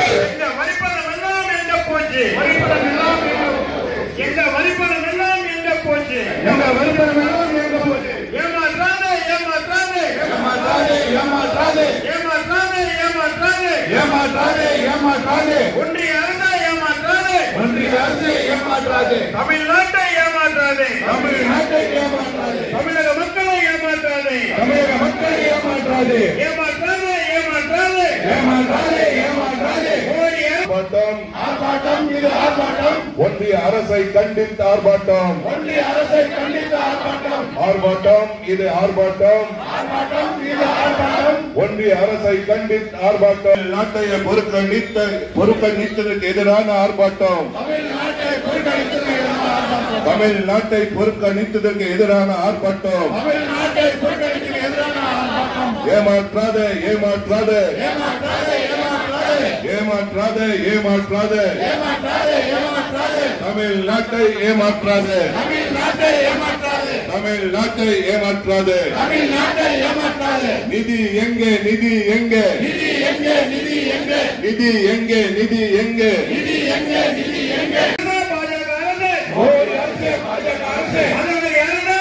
எங்க வரிப்பணம் எல்லாம் எங்க போச்சு எங்க வரிப்பணம் எல்லாம் எங்க போச்சு எங்க வருமானம் எல்லாம் எங்க போச்சு ஏமாற்றாதே ஏமாற்றாதே ஏமாற்றாதே ஏமாற்றாதே ஏமாற்றாதே ஏமாற்றாதே ஏமாற்றாதே ஏமாற்றாதே ஒன்றிய அரசை ஏமாற்றாதே ஒன்றிய அரசு ஏமாற்றாதே தமிழ்நாட்டை ஏமாற்றாதே தமிழ்நாட்டை ஏமாற்றாதே தமிழக மக்களை ஏமாற்றாதே தமிழக மக்களை ஏமாற்றாதே ஏமாற்றாதே ஏமாற்றாதே ஏமாற்றாதே ஏமாற்றாதே மோடி அரசு ஆர்ப்பாட்டம் ஆர்ப்பாட்டம் இது ஆர்ப்பாட்டம் ஒன்றிய அரசை கண்டித்த ஆர்ப்பாட்டம் ஒன்றிய அரசை கண்டித்த ஆர்ப்பாட்டம் ஆர்ப்பாட்டம் இது ஆர்ப்பாட்டம் ஆர்ப்பாட்டம் இது ஆர்ப்பாட்டம் ஒன்றிய அரசை கண்டித்த ஆர்ப்பாட்டம் நாட்டை பொறுக்கணித்த பொறுக்கணித்ததற்கு எதிரான ஆர்ப்பாட்டம் தமிழ்நாட்டை புறக்கணித்தது ஆர்ப்பாட்டம் தமிழ்நாட்டை பொறுக்கணித்ததற்கு எதிரான ஆர்ப்பாட்டம் தமிழ்நாட்டை புறக்கணித்தது எதிரான ஆர்ப்பாட்டம் ஏமாற்றாதே ஏமாற்றாதே ஏமாற்றாதே ஏமாற்றாதே ஏமாற்றாதே ஏமாற்றாதே ஏமாற்றாதே ஏமாற்றாதே தமிழ்நாட்டை ஏமாற்றாதே தமிழ்நாட்டை ஏமாற்றாதே தமிழ்நாட்டை ஏமாற்றாதே தமிழ்நாட்டை ஏமாற்றாதே நிதி எங்கே நிதி எங்கே நிதி எங்கே நிதி எங்கே நிதி எங்கே நிதி எங்கே நிதி எங்கே நிதி எங்கே பாஜக அரசு மோடி அரசு பாஜக அரசு மதுரை அரசு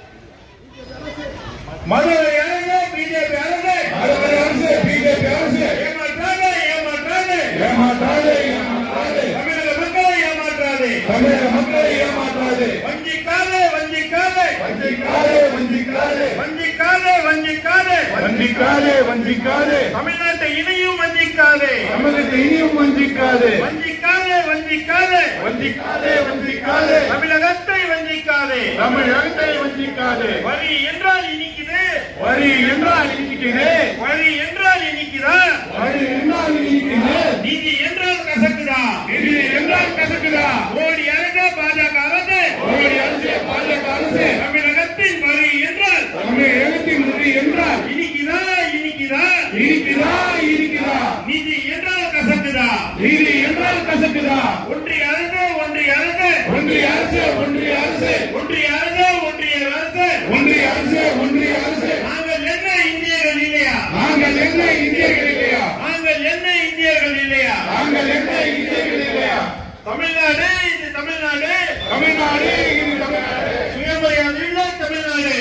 மதுரை அரசு பிஜேபி அரசு மதுரை அரசு பிஜேபி அரசு ஏமாற்றாதே ஏமாற்றாதே ஏமாற்றாதே ஏமாற்றாதே தமிழக மக்களை ஏமாற்றாதே தமிழக மக்களை ஏமாற்றாதே வஞ்சிக்காதே வஞ்சிக்காதே வஞ்சிக்காதே வஞ்சிக்காதே வஞ்சிக்காதே வஞ்சிக்காதே வஞ்சிக்காதே வஞ்சிக்காதே தமிழ்நாட்டை இனியும் வஞ்சிக்காதே தமிழகத்தை இனியும் வஞ்சிக்காதே வஞ்சிக்காதே வஞ்சிக்காதே வஞ்சிக்காதே வஞ்சிக்காதே தமிழகத்தை வஞ்சிக்காதே தமிழகத்தை வஞ்சிக்காதே வரி என்றால் இனிக்குது வரி என்றால் இனிக்குதே வரி என்றால் இனிக்குதா வரி என்றால் இனிக்குதே நீதி என்றால் கசக்குதா நிதி என்றால் கசக்குதா மோடி அரசு பாஜக அரசு மோடி அரசு பாஜக அரசு தமிழகத்தின் வரி என்றால் தமிழகத்தின் நிதி என்றால் இனிக்குதா இனிக்குதா இருக்குதா இருக்குதா நீதி என்றால் கசக்குதா நீதி என்றால் கசக்குதா ஒன்றிய அரசு ஒன்றிய அரசு ஒன்றிய அரசு ஒன்றிய அரசு ஒன்றிய அரசு ஒன்றிய அரசு ஒன்றிய அரசு ஒன்றிய அரசு நாங்கள் என்ன இந்தியர்கள் இல்லையா நாங்கள் என்ன இந்தியர்கள் இல்லையா நாங்கள் என்ன இந்தியர்கள் இல்லையா நாங்கள் என்ன இந்தியர்கள் இல்லையா தமிழ்நாடு இது தமிழ்நாடு தமிழ்நாடு இது தமிழ்நாடு சுயமரியாதை உள்ள தமிழ்நாடு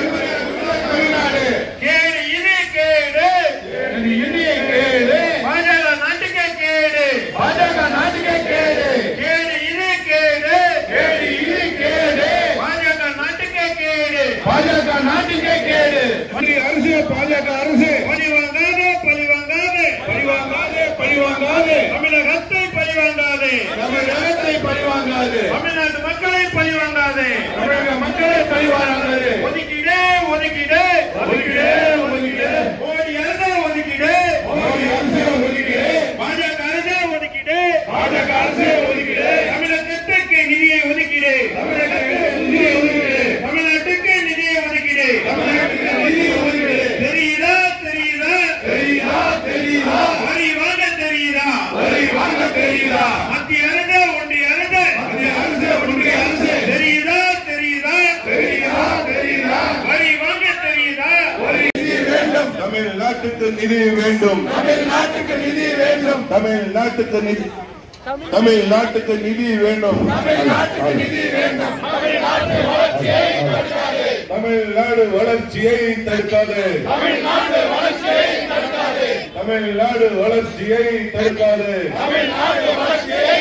தமிழ்நாடு கேடு இது கேடு இது இந்திய கேடு பாஜக நாட்டுக்கே கேடு பாஜக நாட்டுக்கே கேடு கேடு இது கேடு கேடு இது கேடு பாஜக நாட்டுக்கே கேடு பாஜக நாட்டுக்கே கேடு ஒன்றிய அரசு பாஜக அரசு பழி வாங்காதே பழி வாங்காதே பழிவாங்காதே பழிவாங்காதே தமிழகத்தை பழி வாங்காதே தமிழகத்தை பழிவாங்காது தமிழ்நாட்டு மக்களை பழி வாங்காதே தமிழக மக்களை பழிவாங்காது ஒதுக்கீடு ஒதுக்கீடு ஒதுக்கீடு ஒதுக்கீடு மோடி அரசு ஒதுக்கீடு மோடி அரசு ஒதுக்கீடு பாஜக அரசு ஒதுக்கீடு பாஜக அரசு ஒதுக்கீடு தமிழகத்திற்கு நிதியை ஒதுக்கீடு தமிழகத்துக்கு நிதி ஒதுக்கீடு தமிழ்நாட்டுக்கு நிதியை ஒதுக்கீடு தமிழகத்துக்கு நிதி ஒதுக்கீடு தெரியுதா தெரியுதா தெரியுதா தெரியுதா வரி வாங்க தெரியுதா வரி வாங்க தெரியுதா மத்திய அரசு ஒன்றிய அரசு மத்திய அரசு ஒன்றிய அரசு தெரியுதா தெரியுதா தெரியுதா தெரியுதா வரி வாங்க தெரியுதா வரி நிதி வேண்டும் தமிழ்நாட்டுக்கு நிதி வேண்டும் தமிழ்நாட்டுக்கு நிதி வேண்டும் தமிழ்நாட்டுக்கு நிதி தமிழ்நாட்டுக்கு நிதி வேண்டும் தமிழ்நாட்டுக்கு நிதி வேண்டும் தமிழ்நாடு வளர்ச்சியை தடுக்காது தமிழ்நாடு வளர்ச்சியை தடுக்காது தமிழ்நாடு வளர்ச்சியை தடுக்காது தமிழ்நாடு வளர்ச்சியை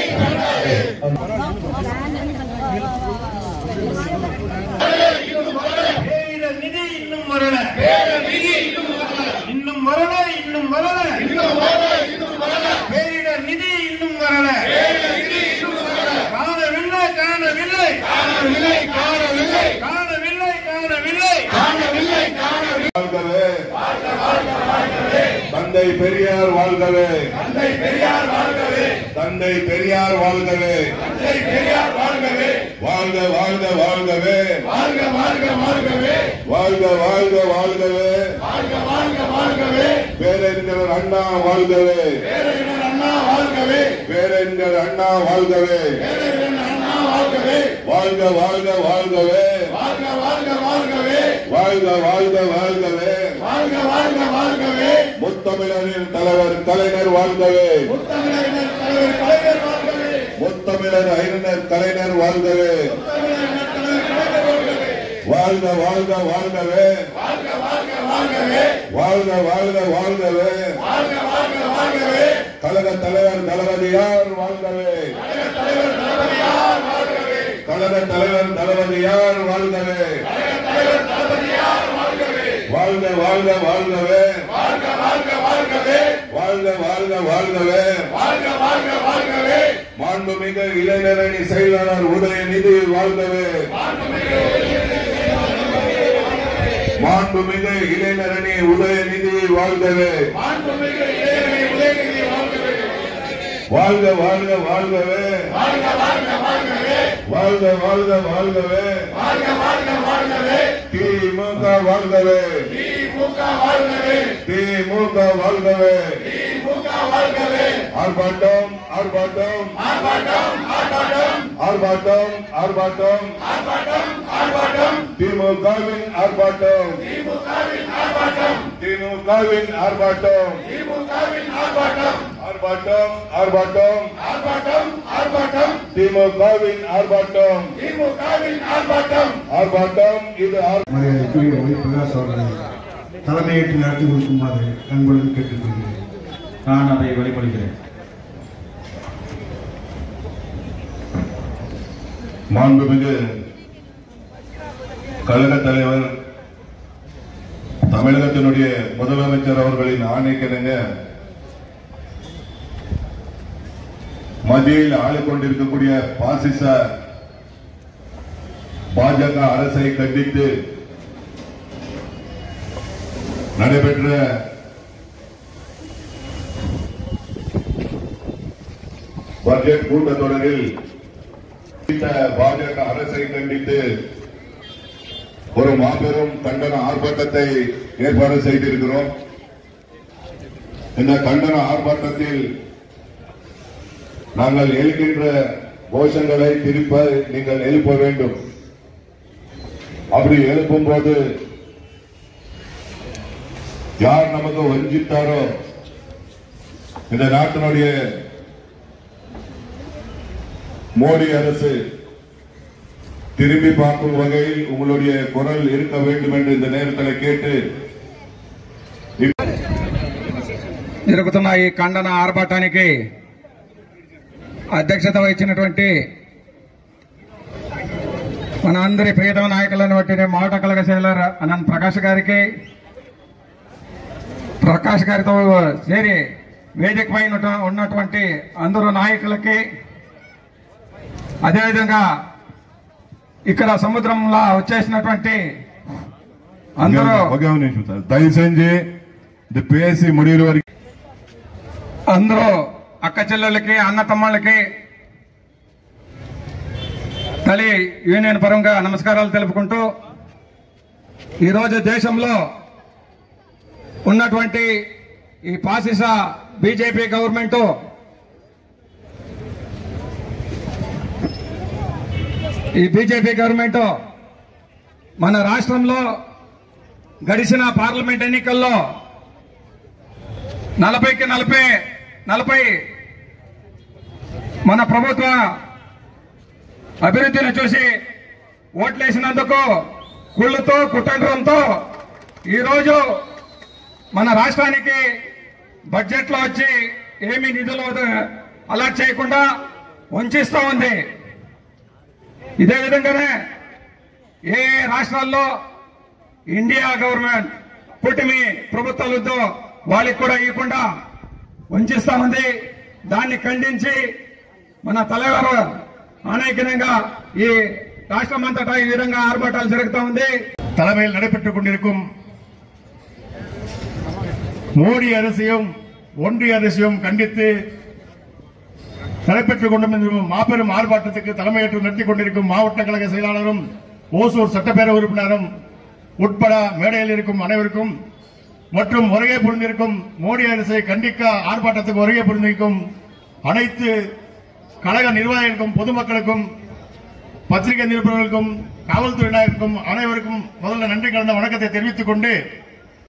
பேரிடர் நிதி இன்னும் வரல நிதி இன்னும் இன்னும் வரல இன்னும் வரல இன்னும் வர இன்னும் வரல பேரிடர் நிதி இன்னும் வரல நிதி இன்னும் வரல காணவில்லை காணவில்லை காணவில்லை காணவில்லை காணவில்லை காணவில்லை காணவில்லை காணவில்லை வாழ்கவே தந்தை பெரியார் வாழ்கவே தந்தை பெரியார் வாழ்கவே தந்தை பெரியார் வாழ்கவே தந்தை பெரியார் வாழ்கவே வாழ்க வாழ்க வாழ்கவே வாழ்க வாழ்க வாழ்கவே வாழ்க வாழ்க வாழ்கவே வாழ்க வாழ்க வாழ்கவே பேரறிஞர் அண்ணா வாழ்கவே பேரறிஞர் அண்ணா வாழ்கவே பேரறிஞர் அண்ணா வாழ்கவே பேரறிஞர் அண்ணா வாழ்கவே வாழ்க வாழ்க வாழ்கவே வாழ்க வாழ்க வாழ்கவே வாழ்க வாழ்க வாழ்கவே வாழ்க வாழ்க வாழ்க வாழ்கவே முத்தமிழரின் தலைவர் கலைஞர் வாழ்கவே முத்தமிழறிஞர் தலைவர் கலைஞர் வாழ்கவே முத்தமிழர் அறிஞர் கலைஞர் வாழ்கவே முத்தமிழறிஞர் தலைவர் கலைஞர் வாழ்கவே வாழ்க வாழ்க வாழ்கவே வாழ்க வாழ்க வாழ்கவே வாழ்க வாழ்க வாழ்கவே வாழ்க வாழ்க வாழ்கவே கழக தலைவர் தளபதியார் வாழ்கவே தலைவர் தளபதியார் வாழ்கவே கழக தலைவர் தளபதியார் வாழ்கவே தலைவர் தளபதியார் வாழ்கவே வாழ்க வாழ்க வாழ்கவே வாழ்க வாழ்க வாழ்கவே வாழ்க வாழ்க வாழ்கவே வாழ்க வாழ்க வாழ்கவே மாண்புமிகு இளைஞரணி செயலாளர் உதயநிதி வாழ்கவே மாண்புமிகு இளைஞரணி உதயநிதி வாழ்கவே மாண்புமிகு இளைஞரணி உதயநிதி வாழ்கவே வாழ்க வாழ்க வாழ்கவே வாழ்க வாழ்க வாழ்கவே வாழ்க வாழ்க வாழ்கவே வாழ்க வாழ்க வாழ்கவே திமுக வாழ்கவே திமுக வாழ்கவே திமுக வாழ்கவே திமுக வாழ்கவே ஆர்ப்பாட்டம் ஆர்ப்பாட்டம் ஆர்ப்பாட்டம் ஆர்ப்பாட்டம் ஆர்ப்பாட்டம் ஆர்ப்பாட்டம் ஆர்ப்பாட்டம் ஆர்ப்பாட்டம் திமுகவின் ஆர்ப்பாட்டம் திமுகவின் ஆர்ப்பாட்டம் திமுகவின் ஆர்ப்பாட்டம் திமுகவின் ஆர்ப்பாட்டம் ஆர்ப்பாட்டம் ஆர்ப்பாட்டம் ஆர்ப்பாட்டம் ஆர்ப்பாட்டம் திமுகவின் ஆர்ப்பாட்டம் திமுகவின் ஆர்ப்பாட்டம் ஆர்ப்பாட்டம் இது ஆர்- மரியாதைக்குரிய ஒளி பிரகாஷ் அவர்களை தலைமையேற்று நடத்தி கொடுக்குமாறு அன்புடன் கேட்டுக்கொள்கிறேன் நான் அதை வெளிப்படுகிறேன் மாண்புமிகு கழக தலைவர் தமிழகத்தினுடைய முதலமைச்சர் அவர்களின் ஆணைக்கிணங்க மத்தியில் ஆளு கொண்டிருக்கக்கூடிய பாசிச பாஜக அரசை கண்டித்து நடைபெற்ற பட்ஜெட் கூட்டத்தொடரில் இந்த பாஜக அரசை கண்டித்து ஒரு மாபெரும் கண்டன ஆர்ப்பாட்டத்தை ஏற்பாடு செய்திருக்கிறோம் இந்த கண்டன ஆர்ப்பாட்டத்தில் நாங்கள் எழுகின்ற கோஷங்களை திருப்ப நீங்கள் எழுப்ப வேண்டும் அப்படி எழுப்பும் போது யார் நமக்கு வஞ்சித்தாரோ இந்த நாட்டினுடைய மோடி அரசு திரும்பி பார்க்கும் வகையில் உங்களுடைய குரல் இருக்க வேண்டும் என்று இந்த நேரத்தில் கேட்டு జరుగుతున్న ఈ ఖండన ఆర్భాటానికి అధ్యక్షత వహించినటువంటి మన అందరి ప్రియతమ నాయకులైనటువంటి మాట కలగ శైలర్ అనంత్ ప్రకాష్ గారికి ప్రకాష్ గారితో చేరి వేదిక పైన ఉన్న- ఉన్నటువంటి అందరూ నాయకులకి అదేవిధంగా ఇక్కడ సముద్రంలో వచ్చేసినటువంటి అందరూ ఒకే ఒక నిమిషం సార్ దయచేసి ఇది పిఎస్సి ముడియూరు వరకు అందరూ అక్క చెల్లెళ్ళకి అన్న తమ్ముళ్ళకి తల్లి యూనియన్ పరంగా నమస్కారాలు తెలుపుకుంటూ ఈరోజు దేశంలో ఉన్నటువంటి ఈ పాసిస బీజేపీ గవర్నమెంట్ ఈ బీజేపీ గవర్నమెంట్ మన రాష్ట్రంలో గడిచిన పార్లమెంట్ ఎన్నికల్లో నలభైకి నలభై నలభై మన ప్రభుత్వ అభివృద్ధిని చూసి ఓట్లేసినందుకు కుళ్ళుతో కుతంత్రంతో ఈరోజు మన రాష్ట్రానికి బడ్జెట్లో వచ్చి ఏమీ నిధులు అలాట్ చేయకుండా వంచిస్తూ ఉంది ఇదే విధంగానే ఏ ఏ రాష్ట్రాల్లో ఇండియా గవర్నమెంట్ పుట్టిమి ప్రభుత్వాలతో వాళ్ళకి కూడా ఇవ్వకుండా వంచిస్తా ఉంది దాన్ని ఖండించి మన తలవారు అనేకనంగా ఈ రాష్ట్రం అంతటా ఈ విధంగా ఆర్భాటాలు జరుగుతూ ఉంది தலைமையில் நடைபெற்றுக் கொண்டிருக்கும் மோடி அரசையும் ஒன்றிய அரசையும் கண்டித்து நடைபெற்றுக் கொண்டிருக்கும் மாபெரும் ஆர்ப்பாட்டத்துக்கு தலைமையேற்று நடத்தி கொண்டிருக்கும் மாவட்ட கழக செயலாளரும் ஓசூர் சட்டப்பேரவை உறுப்பினரும் உட்பட மேடையில் இருக்கும் அனைவருக்கும் மற்றும் வருகை புரிந்திருக்கும் மோடி அரசை கண்டிக்க ஆர்ப்பாட்டத்துக்கு வருகை புரிந்திருக்கும் அனைத்து கழக நிர்வாகிகளுக்கும் பொதுமக்களுக்கும் பத்திரிகை நிருபர்களுக்கும் காவல்துறையினருக்கும் அனைவருக்கும் முதல்ல நன்றி கலந்த வணக்கத்தை தெரிவித்துக் கொண்டு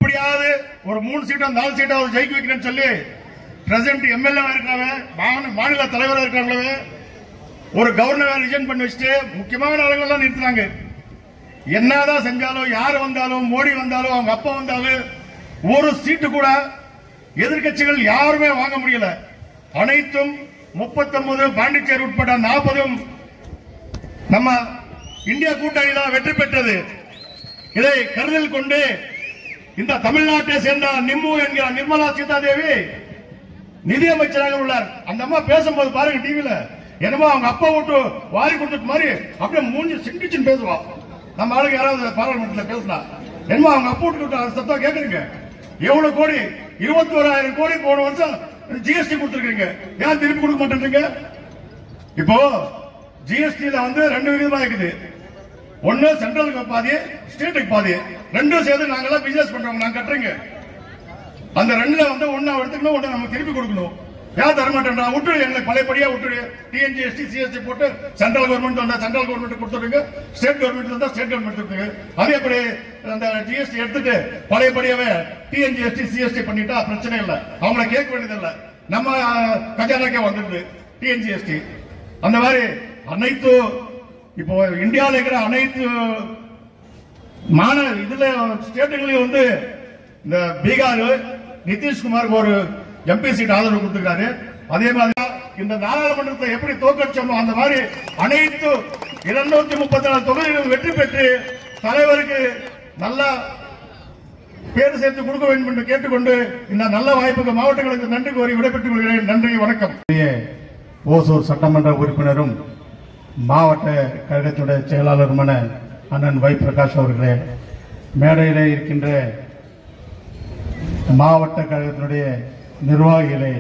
எப்படியாவது ஒரு மூணு சீட்டோ நாலு சீட்டாவது ஜெயிக்க வைக்கிறேன்னு சொல்லி பிரசிடண்ட் எம்எல்ஏ இருக்கிறாங்க மாநில- மாநில தலைவராக இருக்கிறாங்களே ஒரு கவர்னர் ரிஜன் பண்ணி வச்சுட்டு முக்கியமான இடங்கள்லாம் நிறுத்துறாங்க என்னதான் செஞ்சாலும் யார் வந்தாலும் மோடி வந்தாலும் அவங்க அப்பா வந்தாலும் ஒரு சீட்டு கூட எதிர்க்கட்சிகள் யாருமே வாங்க முடியல அனைத்தும் 39 பாண்டிச்சேரி உட்பட நாற்பதும் நம்ம இந்தியா கூட்டணி தான் வெற்றி பெற்றது இதை கருதில் கொண்டு இந்த தமிழ்நாட்டை சேர்ந்த நிம்மு என்கிற நிர்மலா சீதாதேவி நிதியமைச்சராக உள்ளார் அந்த அம்மா பேசும்போது பாருங்க டிவில என்னமோ அவங்க அப்பா விட்டு வாரி கொடுத்துட்டு மாதிரி அப்படியே மூஞ்சி சிண்டிச்சுன்னு பேசுவா நம்ம ஆளுங்க யாராவது பாராளுமன்றத்தில் பேசினா என்னமோ அவங்க அப்பா விட்டு சத்தம் கேக்குறீங்க எவ்வளவு கோடி இருபத்தி ஓராயிரம் கோடி போன வருஷம் ஜிஎஸ்டி கொடுத்துருக்கீங்க ஏன் திருப்பி கொடுக்க மாட்டேன்றீங்க இப்போ ஜிஎஸ்டில வந்து ரெண்டு விதமா இருக்குது ஒண்ணு சென்ட்ரலுக்கு பாதி ஸ்டேட்டுக்கு பாதி ரெண்டும் சேர்த்து நாங்கெல்லாம் பிசினஸ் பண்றோம் நாங்க கட்டுறீங்க அந்த ரெண்டுல வந்து ஒண்ணு எடுத்துக்கணும் ஒண்ணு நமக்கு திருப்பி கொடுக்கணும் ஏன் தர மாட்டேன்றா விட்டு எங்களுக்கு பழையபடியா விட்டு டிஎன்ஜிஎஸ்டி சிஎஸ்டி போட்டு சென்ட்ரல் கவர்மெண்ட் வந்தா சென்ட்ரல் கவர்மெண்ட் கொடுத்துருங்க ஸ்டேட் கவர்மெண்ட் வந்தா ஸ்டேட் கவர்மெண்ட் கொடுத்துருங்க அதே எப்படி அந்த ஜிஎஸ்டி எடுத்துட்டு பழையபடியாவே டிஎன்ஜிஎஸ்டி சிஎஸ்டி பண்ணிட்டா பிரச்சனை இல்லை அவங்கள கேட்க வேண்டியதில்லை நம்ம அஹ், கஜானாக்கே வந்துடுது டிஎன்ஜிஎஸ்டி அந்த மாதிரி அனைத்து இப்போ இந்தியாவில் இருக்கிற அனைத்து மாநில இதுல ஸ்டேட்டுகளையும் வந்து இந்த பீகார் நிதிஷ்குமாருக்கு ஒரு எம்பி சீட் ஆதரவு கொடுத்திருக்காரு அதே மாதிரி இந்த நாடாளுமன்றத்தை எப்படி தோற்கடிச்சோமோ அந்த மாதிரி அனைத்து இருநூத்தி முப்பத்தி நாலு தொகுதிகளும் வெற்றி பெற்று தலைவருக்கு நல்ல பேர் சேர்த்து கொடுக்க வேண்டும் என்று கேட்டுக்கொண்டு இந்த நல்ல வாய்ப்புக்கு மாவட்டங்களுக்கு நன்றி கோரி விடைபெற்றுக் கொள்கிறேன் நன்றி வணக்கம் ஓசூர் சட்டமன்ற உறுப்பினரும் மாவட்ட கழகத்துடைய செயலாளருமான அண்ணன் வை பிரகாஷ் அவர்களே மேடையிலே இருக்கின்ற மாவட்ட கழகத்தினுடைய நிர்வாகிகளே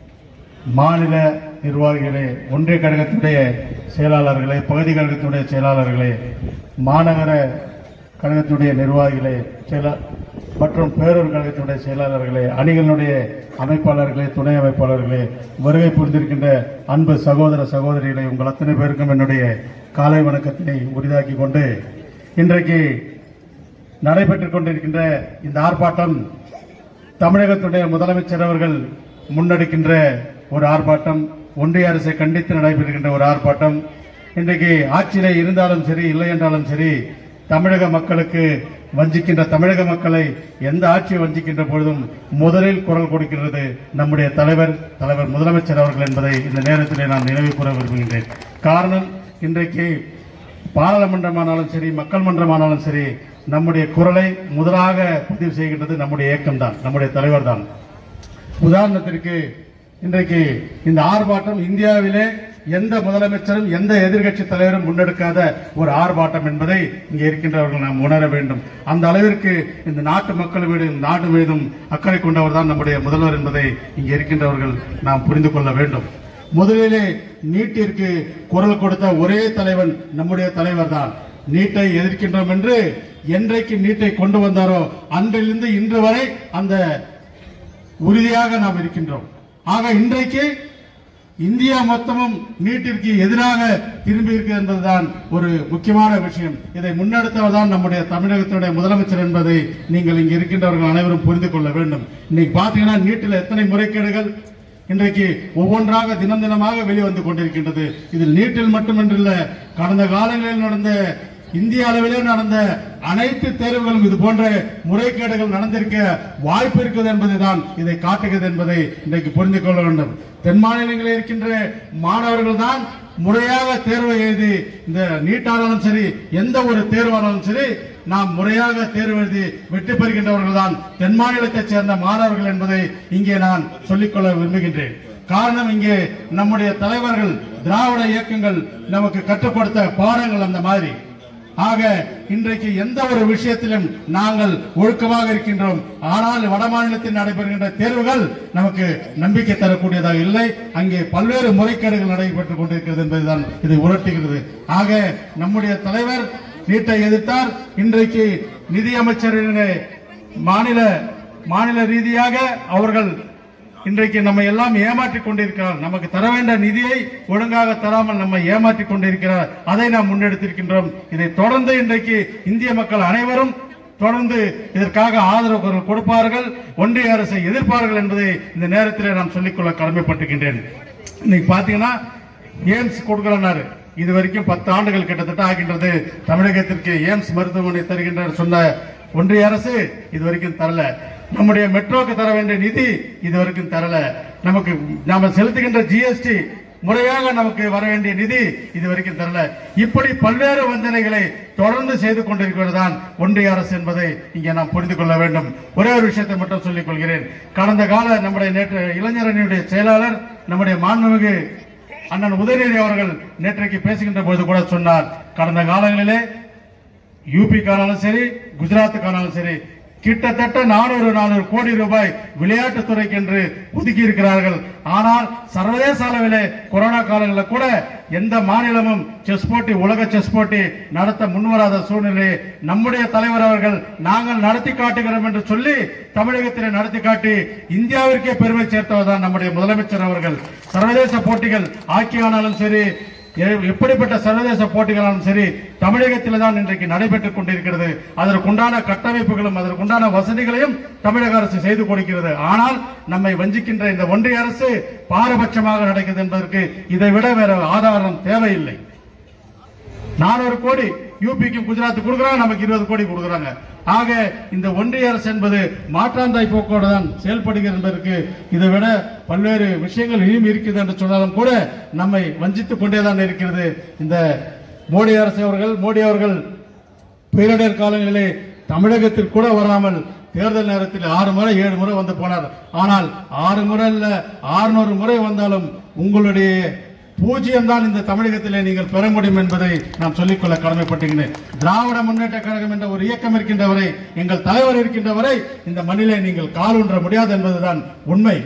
மாநில நிர்வாகிகளே ஒன்றிய கழகத்தினுடைய செயலாளர்களே பகுதி கழகத்தினுடைய செயலாளர்களே மாநகர கழகத்தினுடைய நிர்வாகிகளே செயலா மற்றும் பேரூர் கழகத்தினுடைய செயலாளர்களே அணிகளுடைய அமைப்பாளர்களே துணை அமைப்பாளர்களே வருகை புரிந்திருக்கின்ற அன்பு சகோதர சகோதரிகளே உங்கள் அத்தனை பேருக்கும் என்னுடைய காலை வணக்கத்தினை உரிதாக்கி கொண்டு இன்றைக்கு நடைபெற்றுக் கொண்டிருக்கின்ற இந்த ஆர்ப்பாட்டம் தமிழகத்துடைய முதலமைச்சர் அவர்கள் முன்னெடுக்கின்ற ஒரு ஆர்ப்பாட்டம் ஒன்றிய அரசை கண்டித்து நடைபெறுகின்ற ஒரு ஆர்ப்பாட்டம் இன்றைக்கு ஆட்சியிலே இருந்தாலும் சரி இல்லை என்றாலும் சரி தமிழக மக்களுக்கு வஞ்சிக்கின்ற தமிழக மக்களை எந்த ஆட்சி வஞ்சிக்கின்ற பொழுதும் முதலில் குரல் கொடுக்கின்றது நம்முடைய தலைவர் தலைவர் முதலமைச்சர் அவர்கள் என்பதை இந்த நேரத்திலே நான் நினைவு கூற விரும்புகின்றேன் காரணம் இன்றைக்கு பாராளுமன்றமானாலும் சரி மக்கள் மன்றமானாலும் சரி நம்முடைய குரலை முதலாக பதிவு செய்கின்றது நம்முடைய இயக்கம்தான் நம்முடைய தலைவர் தான் உதாரணத்திற்கு இன்றைக்கு இந்த ஆர்ப்பாட்டம் இந்தியாவிலே எந்த முதலமைச்சரும் எந்த எதிர்க்கட்சி தலைவரும் முன்னெடுக்காத ஒரு ஆர்ப்பாட்டம் என்பதை இங்கே இருக்கின்றவர்கள் நாம் உணர வேண்டும் அந்த அளவிற்கு இந்த நாட்டு மக்கள் மீது நாடு மீதும் அக்கறை கொண்டவர் தான் நம்முடைய முதல்வர் என்பதை இங்கே இருக்கின்றவர்கள் நாம் புரிந்து கொள்ள வேண்டும் முதலிலே நீட்டிற்கு குரல் கொடுத்த ஒரே தலைவன் நம்முடைய தலைவர் தான் நீட்டை எதிர்க்கின்றோம் என்று என்றைக்கு நீட்டை கொண்டு வந்தாரோ அன்றிலிருந்து இன்று வரை அந்த உறுதியாக நாம் இருக்கின்றோம் ஆக இன்றைக்கு இந்தியா மொத்தமும் நீட்டிற்கு எதிராக திரும்பி இருக்கு என்பதுதான் ஒரு முக்கியமான விஷயம் இதை முன்னெடுத்தவர் தான் நம்முடைய தமிழகத்தினுடைய முதலமைச்சர் என்பதை நீங்கள் இங்கு இருக்கின்றவர்கள் அனைவரும் புரிந்து கொள்ள வேண்டும் இன்னைக்கு பாத்தீங்கன்னா நீட்டில் எத்தனை முறைகேடுகள் இன்றைக்கு ஒவ்வொன்றாக தினம் தினமாக வெளிவந்து கொண்டிருக்கின்றது இதில் நீட்டில் மட்டுமன்றல்ல கடந்த காலங்களில் நடந்த இந்திய அளவிலே நடந்த அனைத்து தேர்வுகளும் இது போன்ற முறைகேடுகள் நடந்திருக்க வாய்ப்பு இருக்குது என்பதுதான் இதை காட்டுகிறது என்பதை இன்றைக்கு புரிந்து கொள்ள வேண்டும் தென் மாநிலங்களில் இருக்கின்ற மாணவர்கள் தான் முறையாக தேர்வை எழுதி இந்த நீட்டானாலும் சரி எந்த ஒரு தேர்வானாலும் சரி நாம் முறையாக தேர்வு எழுதி வெற்றி பெறுகின்றவர்கள் தான் தென் மாநிலத்தைச் சேர்ந்த மாணவர்கள் என்பதை இங்கே நான் சொல்லிக்கொள்ள விரும்புகின்றேன் காரணம் இங்கே நம்முடைய தலைவர்கள் திராவிட இயக்கங்கள் நமக்கு கற்றுக் கொடுத்த பாடங்கள் அந்த மாதிரி ஆக இன்றைக்கு எந்த ஒரு விஷயத்திலும் நாங்கள் ஒழுக்கமாக இருக்கின்றோம் ஆனால் வட மாநிலத்தில் நடைபெறுகின்ற தேர்வுகள் நமக்கு நம்பிக்கை தரக்கூடியதாக இல்லை அங்கே பல்வேறு முறைகேடுகள் நடைபெற்றுக் கொண்டிருக்கிறது என்பதுதான் இதை உணர்த்துகிறது ஆக நம்முடைய தலைவர் நீட்டை எதிர்த்தார் இன்றைக்கு நிதியமைச்சரின் மாநில மாநில ரீதியாக அவர்கள் இன்றைக்கு நம்ம எல்லாம் ஏமாற்றிக் கொண்டிருக்கிறார் நமக்கு தர வேண்டிய நிதியை ஒழுங்காக தராமல் நம்ம ஏமாற்றிக் கொண்டிருக்கிறார் அதை நாம் முன்னெடுத்திருக்கின்றோம் இதை தொடர்ந்து இன்றைக்கு இந்திய மக்கள் அனைவரும் தொடர்ந்து இதற்காக ஆதரவு குரல் கொடுப்பார்கள் ஒன்றிய அரசை எதிர்ப்பார்கள் என்பதை இந்த நேரத்தில் நான் சொல்லிக்கொள்ள கடமைப்பட்டிருக்கின்றேன் இன்னைக்கு பாத்தீங்கன்னா எய்ம்ஸ் கொடுக்கலன்னாரு இது வரைக்கும் பத்து ஆண்டுகள் கிட்டத்தட்ட ஆகின்றது தமிழகத்திற்கு எய்ம்ஸ் மருத்துவமனை தருகின்ற சொன்ன ஒன்றிய அரசு இது வரைக்கும் தரல நம்முடைய மெட்ரோக்கு தர வேண்டிய நிதி இது வரைக்கும் தரல நமக்கு நாம செலுத்துகின்ற ஜிஎஸ்டி முறையாக நமக்கு வர வேண்டிய நிதி இது வரைக்கும் தரல இப்படி பல்வேறு வஞ்சனைகளை தொடர்ந்து செய்து கொண்டிருக்கிறது தான் ஒன்றிய அரசு என்பதை இங்கே நாம் புரிந்து கொள்ள வேண்டும் ஒரே ஒரு விஷயத்தை மட்டும் சொல்லிக் கொள்கிறேன் கடந்த கால நம்முடைய நேற்று இளைஞரணியுடைய செயலாளர் நம்முடைய மாண்புமிகு அண்ணன் உதயநிதி அவர்கள் நேற்றைக்கு பேசுகின்ற பொழுது கூட சொன்னார் கடந்த காலங்களிலே யூபிக்கானாலும் சரி குஜராத்துக்கானாலும் சரி கிட்டத்தட்ட நானூறு நானூறு கோடி ரூபாய் விளையாட்டுத் துறைக்கு என்று ஒதுக்கி இருக்கிறார்கள் ஆனால் சர்வதேச அளவிலே கொரோனா காலங்களில் கூட எந்த மாநிலமும் செஸ் போட்டி உலக செஸ் போட்டி நடத்த முன்வராத சூழ்நிலை நம்முடைய தலைவர் அவர்கள் நாங்கள் நடத்தி காட்டுகிறோம் என்று சொல்லி தமிழகத்திலே நடத்தி காட்டி இந்தியாவிற்கே பெருமை சேர்த்தவர் தான் நம்முடைய முதலமைச்சர் அவர்கள் சர்வதேச போட்டிகள் ஹாக்கி ஆனாலும் சரி எ- எப்படிப்பட்ட சர்வதேச போட்டிகளாலும் சரி தமிழகத்தில் தான் இன்றைக்கு நடைபெற்றுக் கொண்டிருக்கிறது அதற்குண்டான கட்டமைப்புகளும் அதற்குண்டான வசதிகளையும் தமிழக அரசு செய்து கொடுக்கிறது ஆனால் நம்மை வஞ்சிக்கின்ற இந்த ஒன்றிய அரசு பாரபட்சமாக நடக்கிறது என்பதற்கு இதை விட வேற ஆதாரம் தேவையில்லை நானூறு கோடி யூபிக்கும் குஜராத் கொடுக்குறாங்க நமக்கு இருபது கோடி கொடுக்குறாங்க ஆக இந்த ஒன்றிய அரசு என்பது மாற்றாந்தாய் போக்கோடு தான் செயல்படுகிறது என்பதற்கு இதை விட பல்வேறு விஷயங்கள் இனியும் இருக்குது என்று சொன்னாலும் கூட நம்மை வஞ்சித்துக் கொண்டேதான் இருக்கிறது இந்த மோடி அரசு அவர்கள் மோடி அவர்கள் பேரிடர் காலங்களிலே தமிழகத்தில் கூட வராமல் தேர்தல் நேரத்தில் ஆறு முறை ஏழு முறை வந்து போனார் ஆனால் ஆறு முறை இல்ல ஆறுநூறு முறை வந்தாலும் உங்களுடைய பூஜ்ஜியம் தான் இந்த தமிழகத்திலே நீங்கள் பெற முடியும் என்பதை நான் சொல்லிக்கொள்ள கடமைப்பட்டுகிறேன் திராவிட முன்னேற்ற கழகம் என்ற ஒரு இயக்கம் இருக்கின்றவரை எங்கள் தலைவர் இருக்கின்றவரை இந்த மண்ணிலே நீங்கள் காலூன்ற முடியாது என்பதுதான் உண்மை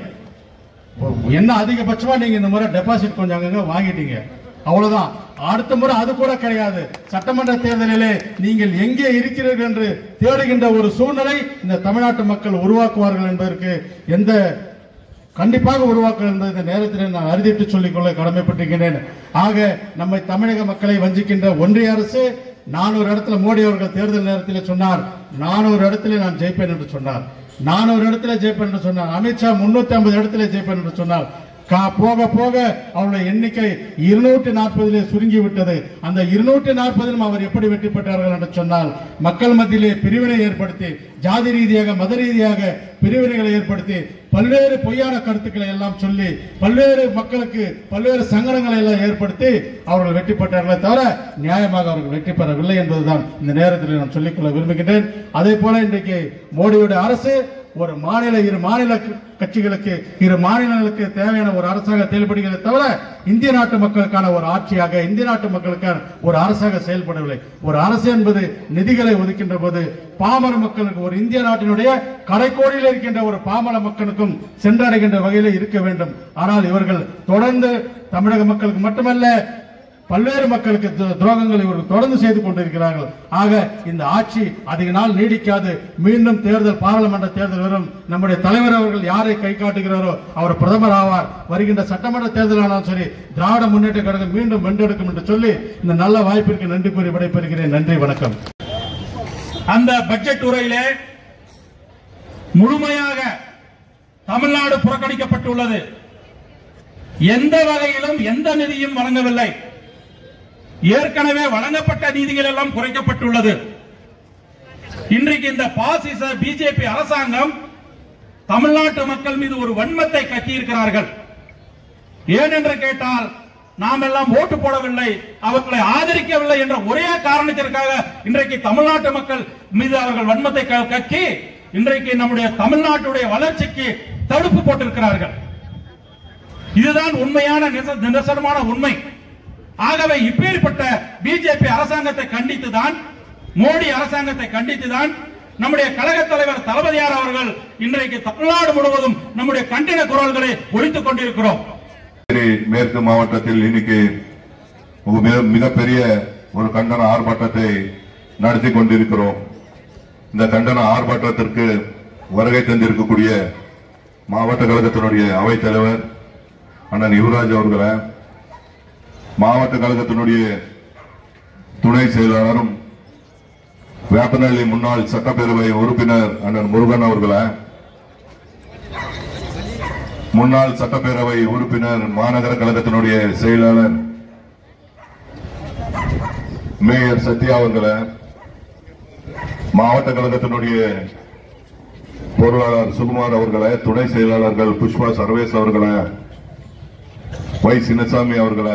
என்ன அதிகபட்சமா நீங்க இந்த முறை டெபாசிட் கொஞ்சம் அங்கங்க வாங்கிட்டீங்க அவ்வளவுதான் அடுத்த முறை அது கூட கிடையாது சட்டமன்ற தேர்தலிலே நீங்கள் எங்கே இருக்கிறீர்கள் என்று தேடுகின்ற ஒரு சூழ்நிலை இந்த தமிழ்நாட்டு மக்கள் உருவாக்குவார்கள் என்பதற்கு எந்த கண்டிப்பாக உருவாக்கும் என்பதை இந்த நேரத்தில் நான் அறுதிட்டு சொல்லிக்கொள்ள கடமைப்பட்டிருக்கிறேன் ஆக நம்மை தமிழக மக்களை வஞ்சிக்கின்ற ஒன்றிய அரசு நானூறு இடத்துல மோடி அவர்கள் தேர்தல் நேரத்தில் சொன்னார் நானூறு இடத்துல நான் ஜெயிப்பேன் என்று சொன்னார் நானூறு இடத்துல ஜெயிப்பேன் என்று சொன்னார் அமித்ஷா முன்னூத்தி ஐம்பது இடத்துல ஜெயிப்பேன் என்று சொன்னார் கா- போக போக அவருடைய எண்ணிக்கை இருநூற்றி நாற்பதிலே சுருங்கி விட்டது அந்த இருநூற்றி நாற்பதிலும் அவர் எப்படி வெற்றி பெற்றார்கள் என்று சொன்னால் மக்கள் மத்தியிலே பிரிவினை ஏற்படுத்தி ஜாதி ரீதியாக மத ரீதியாக பிரிவினைகளை ஏற்படுத்தி பல்வேறு பொய்யான கருத்துக்களை எல்லாம் சொல்லி பல்வேறு மக்களுக்கு பல்வேறு சங்கடங்களை எல்லாம் ஏற்படுத்தி அவர்கள் வெற்றி பெற்றார்களே தவிர நியாயமாக அவர்கள் வெற்றி பெறவில்லை என்பதுதான் இந்த நேரத்தில் நான் சொல்லிக்கொள்ள விரும்புகின்றேன் அதே போல இன்றைக்கு மோடியுடைய அரசு ஒரு மாநில இரு மாநில க- கட்சிகளுக்கு இரு மாநிலங்களுக்கு தேவையான ஒரு அரசாக செயல்படுகிறது தவிர இந்திய நாட்டு மக்களுக்கான ஒரு ஆட்சியாக இந்திய நாட்டு மக்களுக்கான ஒரு அரசாக செயல்படவில்லை ஒரு அரசு என்பது நிதிகளை ஒதுக்கின்ற போது பாமர மக்களுக்கு ஒரு இந்திய நாட்டினுடைய கடைக்கோடியில் இருக்கின்ற ஒரு பாமர மக்களுக்கும் சென்றடைகின்ற வகையில் இருக்க வேண்டும் ஆனால் இவர்கள் தொடர்ந்து தமிழக மக்களுக்கு மட்டுமல்ல பல்வேறு மக்களுக்கு து- துரோகங்களை இவர்கள் தொடர்ந்து செய்து கொண்டிருக்கிறார்கள் ஆக இந்த ஆட்சி அதிக நாள் நீடிக்காது மீண்டும் தேர்தல் பாராளுமன்ற தேர்தல் வரும் நம்முடைய தலைவர் அவர்கள் யாரை கை காட்டுகிறாரோ அவர் பிரதமர் ஆவார் வருகின்ற சட்டமன்ற தேர்தல் ஆனாலும் சரி திராவிட முன்னேற்ற கழகம் மீண்டும் வென்றெடுக்கும் என்று சொல்லி இந்த நல்ல வாய்ப்பிற்கு நன்றி கூறி விடைபெறுகிறேன் நன்றி வணக்கம் அந்த பட்ஜெட் உரையிலே முழுமையாக தமிழ்நாடு புறக்கணிக்கப்பட்டுள்ளது எந்த வகையிலும் எந்த நிதியும் வழங்கவில்லை ஏற்கனவே வழங்கப்பட்ட நிதிகள் எல்லாம் குறைக்கப்பட்டுள்ளது இன்றைக்கு இந்த பாசிச பிஜேபி அரசாங்கம் தமிழ்நாட்டு மக்கள் மீது ஒரு வன்மத்தை கட்டியிருக்கிறார்கள் ஏன் என்று கேட்டால் நாம் எல்லாம் ஓட்டு போடவில்லை அவர்களை ஆதரிக்கவில்லை என்ற ஒரே காரணத்திற்காக இன்றைக்கு தமிழ்நாட்டு மக்கள் மீது அவர்கள் வன்மத்தை க- கக்கி இன்றைக்கு நம்முடைய தமிழ்நாட்டுடைய வளர்ச்சிக்கு தடுப்பு போட்டிருக்கிறார்கள் இதுதான் உண்மையான நிச- நிதர்சனமான உண்மை ஆகவே இப்பேற்பட்ட பிஜேபி அரசாங்கத்தை கண்டித்துதான் மோடி அரசாங்கத்தை கண்டித்துதான் நம்முடைய கழக தலைவர் தளபதியார் அவர்கள் இன்றைக்கு தமிழ்நாடு முழுவதும் நம்முடைய கண்டன குரல்களை ஒலித்துக் கொண்டிருக்கிறோம் கிருஷ்ணகிரி மேற்கு மாவட்டத்தில் இன்னைக்கு ஒரு மிக- மிகப்பெரிய ஒரு கண்டன ஆர்ப்பாட்டத்தை நடத்தி கொண்டிருக்கிறோம் இந்த கண்டன ஆர்ப்பாட்டத்திற்கு வருகை தந்திருக்கக்கூடிய மாவட்ட கழகத்தினுடைய அவைத் தலைவர் அண்ணன் யுவராஜ் அவர்களை மாவட்ட கழகத்தினுடைய துணை செயலாளரும் வேப்பனஹள்ளி முன்னாள் சட்டப்பேரவை உறுப்பினர் அண்ணன் முருகன் அவர்களை முன்னாள் சட்டப்பேரவை உறுப்பினர் மாநகர கழகத்தினுடைய செயலாளர் மேயர் சத்யா அவர்களை மாவட்ட கழகத்தினுடைய பொருளாளர் சுகுமார் அவர்களை துணை செயலாளர்கள் புஷ்பா சர்வேஸ் அவர்களை வை சின்னசாமி அவர்களை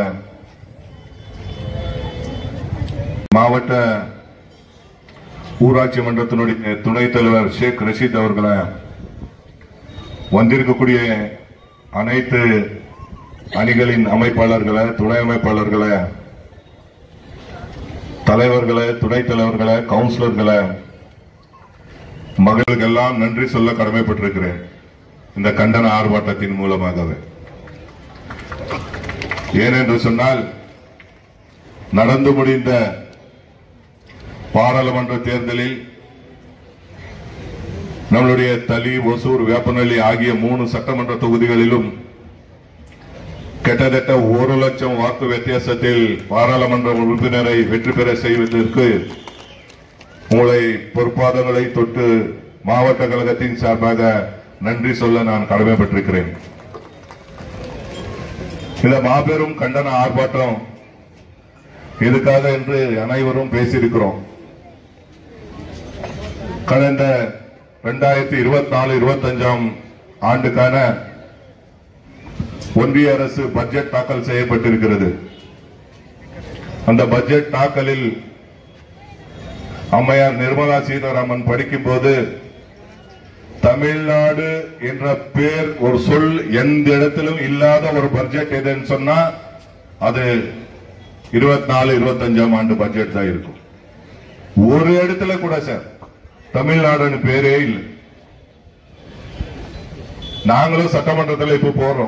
மாவட்ட ஊராட்சி மன்றத்தினுடைய துணைத் தலைவர் ஷேக் ரஷீத் அவர்களை வந்திருக்கக்கூடிய அனைத்து அணிகளின் அமைப்பாளர்களை துணை அமைப்பாளர்களை தலைவர்களை துணைத் தலைவர்களை கவுன்சிலர்களை மகளுக்கெல்லாம் நன்றி சொல்ல கடமைப்பட்டிருக்கிறேன் இந்த கண்டன ஆர்ப்பாட்டத்தின் மூலமாகவே ஏனென்று சொன்னால் நடந்து முடிந்த பாராளுமன்ற தேர்தலில் நம்மளுடைய தளி ஒசூர் வேப்பநல்லி ஆகிய மூணு சட்டமன்ற தொகுதிகளிலும் கிட்டத்தட்ட ஒரு லட்சம் வாக்கு வித்தியாசத்தில் பாராளுமன்ற உறுப்பினரை வெற்றி பெற செய்வதற்கு உங்களை பொறுப்பாதங்களை தொட்டு மாவட்ட கழகத்தின் சார்பாக நன்றி சொல்ல நான் கடமைப்பட்டிருக்கிறேன் இந்த மாபெரும் கண்டன ஆர்ப்பாட்டம் எதுக்காக என்று அனைவரும் பேசியிருக்கிறோம் கடந்த இரண்டாயிரத்தி இருபத்தி நாலு இருபத்தஞ்சாம் ஆண்டுக்கான ஒன்றிய அரசு பட்ஜெட் தாக்கல் செய்யப்பட்டிருக்கிறது அந்த பட்ஜெட் தாக்கலில் அம்மையார் நிர்மலா சீதாராமன் படிக்கும் போது தமிழ்நாடு என்ற பேர் ஒரு சொல் எந்த இடத்திலும் இல்லாத ஒரு பட்ஜெட் எதுன்னு சொன்னா அது இருபத்தி நாலு இருபத்தஞ்சாம் ஆண்டு பட்ஜெட் தான் இருக்கும் ஒரு இடத்துல கூட சார் தமிழ்நாடுன்னு பேரே இல்லை நாங்களும் சட்டமன்றத்தில் இப்ப போறோம்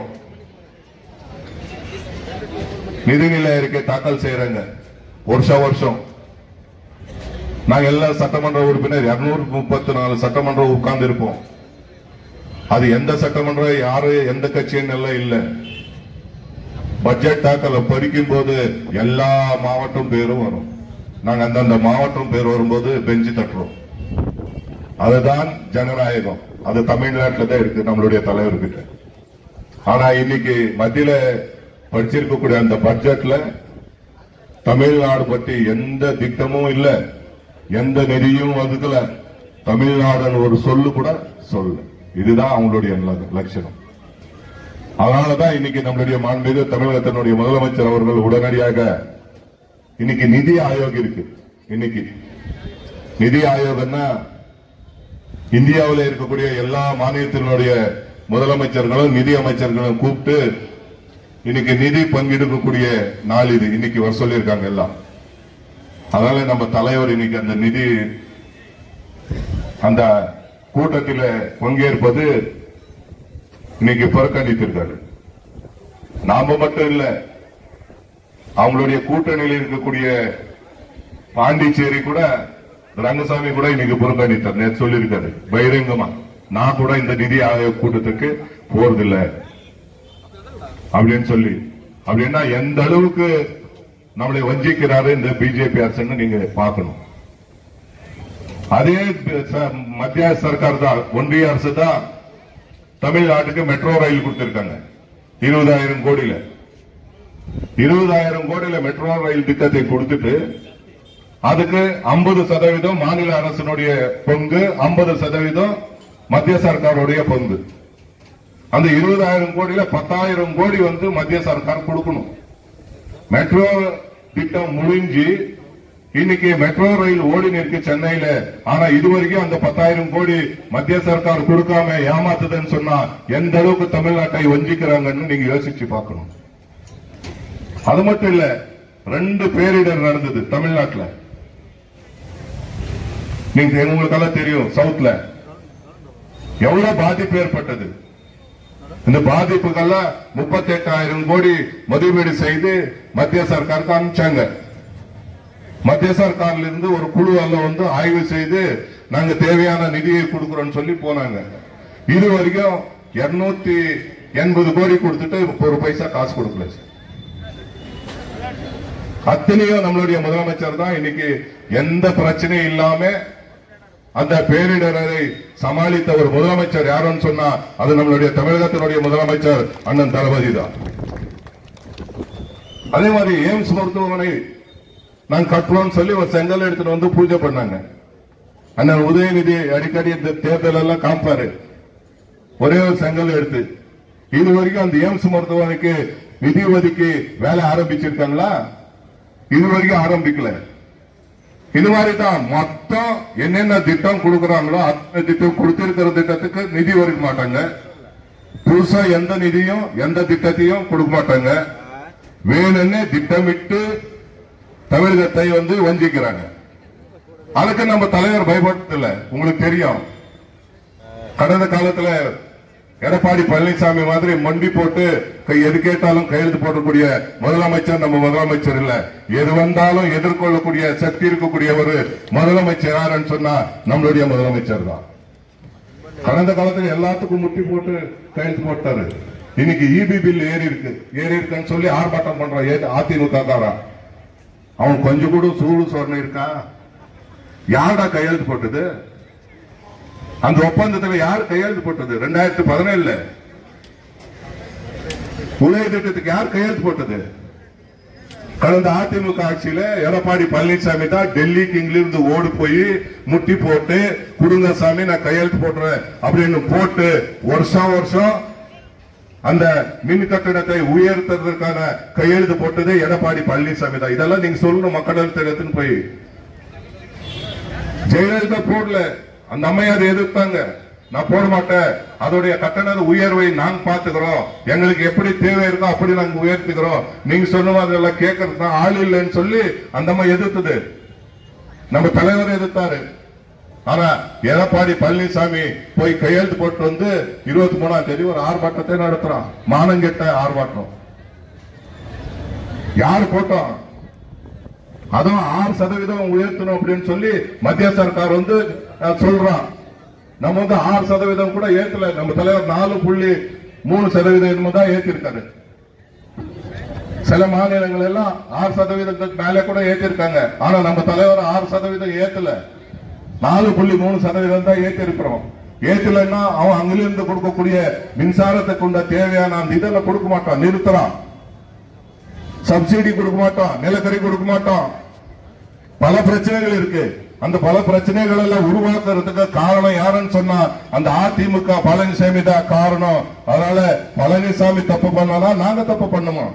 நிதிநிலை அறிக்கை தாக்கல் செய்யறாங்க வருஷம் வருஷம் நாங்க எல்லா சட்டமன்ற உறுப்பினர் இருநூறு முப்பத்தி நாலு சட்டமன்றம் உட்கார்ந்து இருப்போம் அது எந்த சட்டமன்றம் யாரு எந்த கட்சின்னு எல்லாம் இல்ல பட்ஜெட் தாக்கல படிக்கும் போது எல்லா மாவட்டம் பேரும் வரும் நாங்க அந்தந்த மாவட்டம் பேர் வரும்போது பெஞ்சு தட்டுறோம் அதுதான் ஜனநாயகம் அது தமிழ்நாட்டில் தான் இருக்கு நம்மளுடைய தலைவர்கிட்ட ஆனா இன்னைக்கு மத்தியில படிச்சிருக்கக்கூடிய அந்த பட்ஜெட்ல தமிழ்நாடு பற்றி எந்த திட்டமும் இல்ல எந்த நெறியும் ஒதுக்கல தமிழ்நாடுன்னு ஒரு சொல்லு கூட சொல்லு இதுதான் அவங்களுடைய ல- லட்சணம் அதனாலதான் இன்னைக்கு நம்மளுடைய மாண்புமிகு தமிழகத்தினுடைய முதலமைச்சர் அவர்கள் உடனடியாக இன்னைக்கு நிதி ஆயோக் இருக்கு இன்னைக்கு நிதி ஆயோகம்னா இந்தியாவில் இருக்கக்கூடிய எல்லா மாநிலத்தினுடைய முதலமைச்சர்களும் நிதி அமைச்சர்களும் கூப்பிட்டு இன்னைக்கு நிதி பங்கெடுக்கக்கூடிய நாள் இது இன்னைக்கு வர சொல்லியிருக்காங்க எல்லாம் அதனால நம்ம தலைவர் இன்னைக்கு அந்த நிதி அந்த கூட்டத்தில் பங்கேற்பது இன்னைக்கு புறக்கணித்திருக்காரு நாம மட்டும் இல்ல அவங்களுடைய கூட்டணியில் இருக்கக்கூடிய பாண்டிச்சேரி கூட ரங்கசாமி கூட இன்னைக்கு புறக்கணித்தார் நேற்று சொல்லியிருக்காரு பகிரங்கமா நான் கூட இந்த நிதி ஆயோக் கூட்டத்துக்கு போறதில்லை அப்படின்னு சொல்லி அப்படின்னா எந்த அளவுக்கு நம்மளை வஞ்சிக்கிறாரு இந்த பிஜேபி அரசுன்னு நீங்க பார்க்கணும் அதே ச- மத்திய சர்க்கார் தான் ஒன்றிய அரசு தான் தமிழ்நாட்டுக்கு மெட்ரோ ரயில் கொடுத்திருக்காங்க இருபதாயிரம் கோடியில இருபதாயிரம் கோடியில மெட்ரோ ரயில் திட்டத்தை கொடுத்துட்டு அதுக்கு 50% சதவீதம் மாநில அரசினுடைய பங்கு 50% சதவீதம் மத்திய சர்க்காருடைய பங்கு அந்த இருபதாயிரம் கோடியில பத்தாயிரம் கோடி வந்து மத்திய சர்க்கார் கொடுக்கணும் மெட்ரோ திட்டம் முடிஞ்சு இன்னைக்கு மெட்ரோ ரயில் ஓடி நிற்கு சென்னையில ஆனா இதுவரைக்கும் அந்த பத்தாயிரம் கோடி மத்திய சர்க்கார் கொடுக்காம ஏமாத்துதுன்னு சொன்னா எந்த அளவுக்கு தமிழ்நாட்டை வஞ்சிக்கிறாங்கன்னு நீங்க யோசிச்சு பார்க்கணும் அது மட்டும் இல்ல ரெண்டு பேரிடர் நடந்தது தமிழ்நாட்டுல நீங்க உங்களுக்கெல்லாம் தெரியும் சவுத்ல எவ்வளவு பாதிப்பு ஏற்பட்டது இந்த பாதிப்புகள்லாம் முப்பத்தி எட்டாயிரம் கோடி மதிப்பீடு செய்து மத்திய சர்க்காருக்கு அனுப்பிச்சாங்க மத்திய சர்க்கார்ல இருந்து ஒரு குழு அல்ல வந்து ஆய்வு செய்து நாங்க தேவையான நிதியை கொடுக்கிறோம்னு சொல்லி போனாங்க இது வரைக்கும் இருநூத்தி எண்பது கோடி கொடுத்துட்டு ஒரு பைசா காசு கொடுக்கல சார் அத்தனையும் நம்மளுடைய முதலமைச்சர் தான் இன்னைக்கு எந்த பிரச்சனையும் இல்லாம அந்த பேரிடரை சமாளித்த ஒரு முதலமைச்சர் யாருன்னு சொன்னா அது நம்மளுடைய தமிழகத்தினுடைய முதலமைச்சர் அண்ணன் தளபதி தான் அதே மாதிரி எய்ம்ஸ் மருத்துவமனை நான் கட்டுறோம்னு சொல்லி ஒரு செங்கல் எடுத்துட்டு வந்து பூஜை பண்ணாங்க அண்ணன் உதயநிதி அடிக்கடி இந்த தேர்தல் எல்லாம் காமிப்பாரு ஒரே ஒரு செங்கல் எடுத்து இது வரைக்கும் அந்த எய்ம்ஸ் மருத்துவமனைக்கு நிதி ஒதுக்கி வேலை ஆரம்பிச்சிருக்காங்களா இது வரைக்கும் ஆரம்பிக்கல இது மாதிரி தான் மொத்தம் என்னென்ன திட்டம் கொடுக்கறாங்களோ அத்தனை திட்டம் கொடுத்திருக்கிற திட்டத்துக்கு நிதி ஒதுக்க மாட்டாங்க புதுசா எந்த நிதியும் எந்த திட்டத்தையும் கொடுக்க மாட்டாங்க வேணும்னு திட்டமிட்டு தமிழகத்தை வந்து வஞ்சிக்கிறாங்க அதுக்கு நம்ம தலைவர் பயப்படல உங்களுக்கு தெரியும் கடந்த காலத்துல எடப்பாடி பழனிசாமி மாதிரி மண்டி போட்டு கை- எது கேட்டாலும் கையெழுத்து போடக்கூடிய முதலமைச்சர் நம்ம முதலமைச்சர் இல்ல எது வந்தாலும் எதிர்கொள்ளக்கூடிய சக்தி இருக்கக்கூடிய ஒரு முதலமைச்சர் யாருன்னு சொன்னா நம்மளுடைய முதலமைச்சர் தான் கடந்த காலத்துல எல்லாத்துக்கும் முட்டி போட்டு கையெழுத்து போட்டாரு இன்னைக்கு இபி பில் ஏறி இருக்கு ஏறி இருக்குன்னு சொல்லி ஆர்ப்பாட்டம் பண்றான் ஏ- அதிமுக காரன் அவன் கொஞ்சம் கூட சூடு சொரணை இருக்கா யாருடா கையெழுத்து போட்டது அந்த ஒப்பந்தத்துல யார் கையெழுத்து போட்டது ரெண்டாயிரத்தி பதினேழுல உதய திட்டத்துக்கு யார் கையெழுத்து போட்டது கடந்த அதிமுக ஆட்சியில எடப்பாடி பழனிசாமி தான் டெல்லிக்கு இங்கிலிருந்து ஓடி போய் முட்டி போட்டு குடுங்க சாமி நான் கையெழுத்து போடுறேன் அப்படின்னு போட்டு வருஷம் வருஷம் அந்த மின் கட்டணத்தை உயர்த்துறதுக்கான கையெழுத்து போட்டது எடப்பாடி பழனிசாமி தான் இதெல்லாம் நீங்க சொல்லணும் மக்கள் தெரியுதுன்னு போய் ஜெயலலிதா போடல அந்த அம்மையார் எதிர்த்தாங்க நான் போட மாட்டேன் அதோடைய கட்டண உயர்வை நாங்க பாத்துக்கிறோம் எங்களுக்கு எப்படி தேவை இருக்கோ அப்படி நாங்க உயர்த்துக்கிறோம் நீங்க சொன்ன மாதிரி எல்லாம் கேட்கறது தான் ஆள் இல்லைன்னு சொல்லி அந்த அம்மா எதிர்த்தது நம்ம தலைவர் எதிர்த்தாரு ஆனா எடப்பாடி பழனிசாமி போய் கையெழுத்து போட்டு வந்து இருபத்தி மூணாம் தேதி ஒரு ஆர்ப்பாட்டத்தை நடத்துறான் மானங்கெட்ட ஆர்ப்பாட்டம் யார் போட்டோம் அதுவும் ஆறு சதவீதம் உயர்த்தணும் அப்படின்னு சொல்லி மத்திய சர்க்கார் வந்து அஹ், சொல்றான் நம்ம வந்து ஆறு சதவீதம் கூட ஏத்தல நம்ம தலைவர் நாலு புள்ளி மூணு சதவீதம் தான் ஏத்திருக்காரு சில மாநிலங்கள் எல்லாம் ஆறு சதவீதத்துக்கு மேல கூட ஏத்திருக்காங்க ஆனா நம்ம தலைவர் ஆறு சதவீதம் ஏத்தல நாலு புள்ளி மூணு சதவீதம் தான் ஏத்தி இருக்கிறோம் ஏத்தலைன்னா அவன் அங்கிலிருந்து கொடுக்கக்கூடிய மின்சாரத்துக்கு உண்ட தேவையான அந்த இதெல்லாம் கொடுக்க மாட்டான் நிறுத்துறான் சப்சிடி கொடுக்க மாட்டோம் நிலக்கரி கொடுக்க மாட்டோம் பல பிரச்சனைகள் இருக்கு அந்த பல பிரச்சனைகள் எல்லாம் உருவாக்குறதுக்கு காரணம் யாருன்னு சொன்னா அந்த அதிமுக பழனிசாமி தான் காரணம் அதனால பழனிசாமி தப்பு பண்ணானா நாங்க தப்பு பண்ணுமா